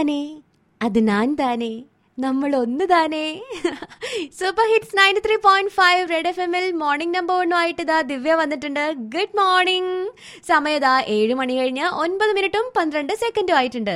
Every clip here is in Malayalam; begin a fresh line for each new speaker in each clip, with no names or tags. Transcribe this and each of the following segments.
താനേ അത് ഞാൻ താനേ നമ്മൾ ഒന്ന് താനേ super hits ninety three point five red F എമ്മിൽ മോർണിംഗ് നമ്പർ വണ്ണുമായിട്ട് ഇതാ ദിവ്യ വന്നിട്ടുണ്ട് ഗുഡ് മോർണിംഗ് സമയം ഇതാ ഏഴ് മണി കഴിഞ്ഞ് ഒൻപത് മിനിറ്റും പന്ത്രണ്ട് സെക്കൻഡും ആയിട്ടുണ്ട്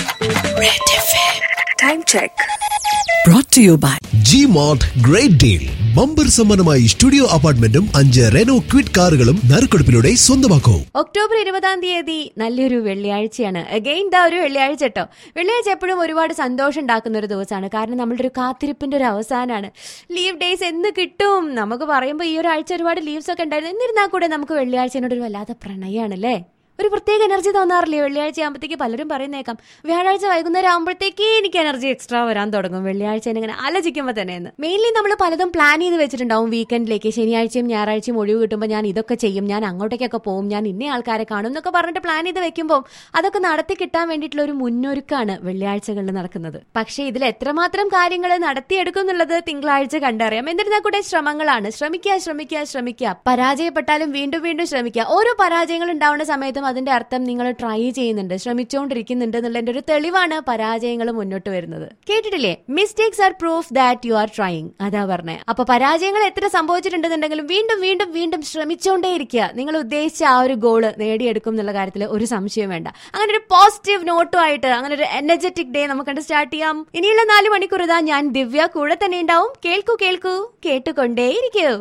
Time check.
brought to you by
G mart great deal bumper സമ്മാനമായി സ്റ്റുഡിയോ അപ്പാർട്ട്മെന്റും അഞ്ച് റെനോ ക്വിഡ് കാറുകളും നറുക്കെടുപ്പിലൂടെ സ്വന്തമാക്കൂ
ഒക്ടോബർ ഇരുപതാം തീയതി നല്ലൊരു വെള്ളിയാഴ്ചയാണ് അഗെയിൻ ദാ ഒരു വെള്ളിയാഴ്ച കേട്ടോ വെള്ളിയാഴ്ച എപ്പോഴും ഒരുപാട് സന്തോഷം ഉണ്ടാക്കുന്ന ഒരു ദിവസമാണ് കാരണം നമ്മളുടെ ഒരു കാത്തിരിപ്പിന്റെ ഒരു അവസാനമാണ് ലീവ് ഡേയ്സ് എന്ന് കിട്ടും നമുക്ക് പറയുമ്പോൾ ഈ ഒരാഴ്ച ഒരുപാട് ലീവ്സ് ഒക്കെ ഉണ്ടായിരുന്നു എന്നിരുന്നാൽ കൂടെ നമുക്ക് വെള്ളിയാഴ്ചയോട് ഒരു വല്ലാത്ത പ്രണയമാണല്ലേ ഒരു പ്രത്യേക എനർജി തോന്നാറില്ലേ വെള്ളിയാഴ്ച ആകുമ്പോഴത്തേക്ക് പലരും പറയുന്നേക്കാം വ്യാഴാഴ്ച വൈകുന്നേരം ആകുമ്പോഴത്തേക്ക് എനിക്ക് എനർജി എക്സ്ട്രാ വരാൻ തുടങ്ങും വെള്ളിയാഴ്ച ഇങ്ങനെ ആലോചിക്കുമ്പോൾ തന്നെയെന്ന് മെയിൻലി നമ്മൾ പലതും പ്ലാൻ ചെയ്ത് വെച്ചിട്ടുണ്ടാവും വീക്കെൻഡിലേക്ക് ശനിയാഴ്ചയും ഞായറാഴ്ചയും ഒഴിവ് കിട്ടുമ്പോൾ ഞാൻ ഇതൊക്കെ ചെയ്യും ഞാൻ അങ്ങോട്ടേക്കൊക്കെ പോകും ഞാൻ ഇന്ന ആൾക്കാരെ കാണും എന്നൊക്കെ പറഞ്ഞിട്ട് പ്ലാൻ ചെയ്ത് വെക്കുമ്പോൾ അതൊക്കെ നടത്തി കിട്ടാൻ വേണ്ടിയിട്ടുള്ള ഒരു മുന്നൊരുക്കാണ് വെള്ളിയാഴ്ചകളിൽ നടക്കുന്നത് പക്ഷേ ഇതിൽ എത്രമാത്രം കാര്യങ്ങൾ നടത്തിയെടുക്കും എന്നുള്ളത് തിങ്കളാഴ്ച കണ്ടറിയാം എന്നിരുന്നാൽ കൂടെ ശ്രമങ്ങളാണ് ശ്രമിക്കുക ശ്രമിക്കുക ശ്രമിക്കുക പരാജയപ്പെട്ടാലും വീണ്ടും വീണ്ടും ശ്രമിക്കുക ഓരോ പരാജയങ്ങൾ ഉണ്ടാവുന്ന സമയത്തും അതിന്റെ അർത്ഥം നിങ്ങൾ ട്രൈ ചെയ്യുന്നുണ്ട് ശ്രമിച്ചുകൊണ്ടിരിക്കുന്നുണ്ട് എന്നുള്ളതിന്റെ ഒരു തെളിവാണ് പരാജയങ്ങൾ മുന്നോട്ട് വരുന്നത് കേട്ടിട്ടില്ലേ mistakes are proof that you are trying അതാ പറഞ്ഞേ അപ്പൊ പരാജയങ്ങൾ എത്ര സംഭവിച്ചിട്ടുണ്ടെന്നുണ്ടെങ്കിലും വീണ്ടും വീണ്ടും വീണ്ടും ശ്രമിച്ചുകൊണ്ടേയിരിക്കുക നിങ്ങൾ ഉദ്ദേശിച്ച ആ ഒരു ഗോള് നേടിയെടുക്കും എന്നുള്ള കാര്യത്തിൽ ഒരു സംശയം വേണ്ട അങ്ങനെ ഒരു പോസിറ്റീവ് നോട്ടുമായിട്ട് അങ്ങനെ ഒരു എനർജറ്റിക് ഡേ നമുക്ക് സ്റ്റാർട്ട് ചെയ്യാം ഇനിയുള്ള നാല് മണിക്കൂർ ഇതാ ഞാൻ ദിവ്യ കൂടെ തന്നെ ഉണ്ടാവും കേൾക്കൂ കേൾക്കൂ കേട്ടുകൊണ്ടേയിരിക്കൂ